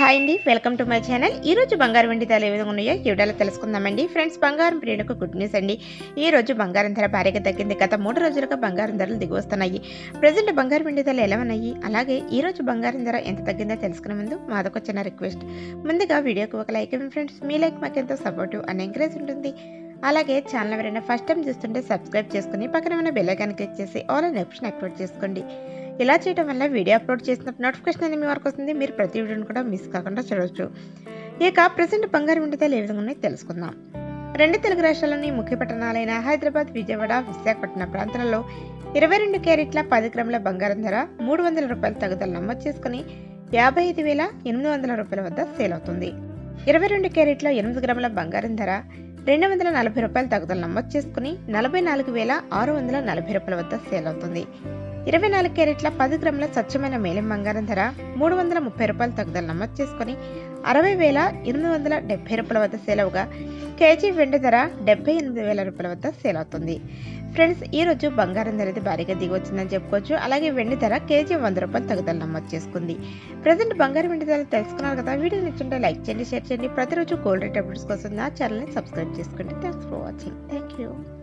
hi అండి welcome to my channel ఈ రోజు బంగారం వెండి ధరలు ఏ విధంగా ఉన్నాయో ఈ వీడియోలో తెలుసుకుందామండి ఫ్రెండ్స్ బంగారం ప్రియులకు గుడ్ న్యూస్ అండి ఈ రోజు బంగారం ధర భారీగా తగ్గింది గత మూడు రోజులుగా బంగారం ధరలు దిగి వస్తున్నాయి ప్రజెంట్ బంగారం వెండి ధరలు ఎలా ఉన్నాయి అలాగే ఈ రోజు బంగారం ధర ఎంత తగ్గిందో తెలుసుకునే ముందు మాదొక చిన్న రిక్వెస్ట్ ముందుగా వీడియోకి ఒక లైక్ ఇవ్వండి ఫ్రెండ్స్ మీ లైక్ మాకు ఎంతో సపోర్టివ్ అండ్ ఎంకరేజ్ ఉంటుంది అలాగే ఛానల్ ఎవరైనా ఫస్ట్ టైం చూస్తుంటే సబ్స్క్రైబ్ చేసుకుని పక్కన ఉన్న బెల్ ఐకాన్ క్లిక్ చేసి ఆల్ అనే ఆప్షన్ యాక్టివేట్ చేసుకోండి ఇలా చేయడం వల్ల వీడియో అప్లోడ్ చేసిన నోటిఫికేషన్ అనేది మీ వరకు వస్తుంది మీరు ప్రతి వీడియోని కూడా మిస్ కాకుండా చూడవచ్చు ఇక ప్రజెంట్ బంగారం వెండితే ఏ విధంగా ఉన్నాయో తెలుసుకుందాం రెండు తెలుగు రాష్ట్రాల్లోని ముఖ్య పట్టణాలైన హైదరాబాద్ విజయవాడ విశాఖపట్నం ప్రాంతాలలో ఇరవై రెండు క్యారెట్ల పది గ్రాముల బంగారం ధర మూడు వందల రూపాయల తగ్గుదల నమోదు చేసుకుని యాభై ఐదు వేల ఎనిమిది వందల రూపాయల వద్ద సేల్ అవుతుంది ఇరవై రెండు క్యారెట్ల ఎనిమిది గ్రాముల బంగారం ధర రెండు వందల నలభై రూపాయల తగ్గుదల నమోదు చేసుకుని నలభై నాలుగు వేల ఆరు వందల నలభై రూపాయల వద్ద సేల్ అవుతుంది ఇరవై నాలుగు క్యారెట్ల పది గ్రాముల స్వచ్ఛమైన మేలిం బంగారం ధర మూడు వందల ముప్పై రూపాయల తగ్గుదల నమోదు చేసుకుని అరవై వేల ఎనిమిది వందల డెబ్బై రూపాయల వద్ద సేల్ అవగా కేజీ వెండి ధర డెబ్బై ఎనిమిది వేల రూపాయల వద్ద సేల్ అవుతుంది ఫ్రెండ్స్ ఈ రోజు బంగారం ధర అయితే భారీగా దిగి వచ్చిందని చెప్పుకోవచ్చు అలాగే వెండి ధర కేజీ వంద రూపాయలు తగ్గుదల నమోదు చేసుకుంది ప్రజెంట్ బంగారం వెండి ధర తెలుసుకున్నారు కదా వీడియో నచ్చుంటే లైక్ చేయండి షేర్ చేయండి ప్రతిరోజు గోల్డ్ రేట్ అప్డేట్స్ కోసం నా ఛానల్ని సబ్స్క్రైబ్ చేసుకోండి thanks for watching thank you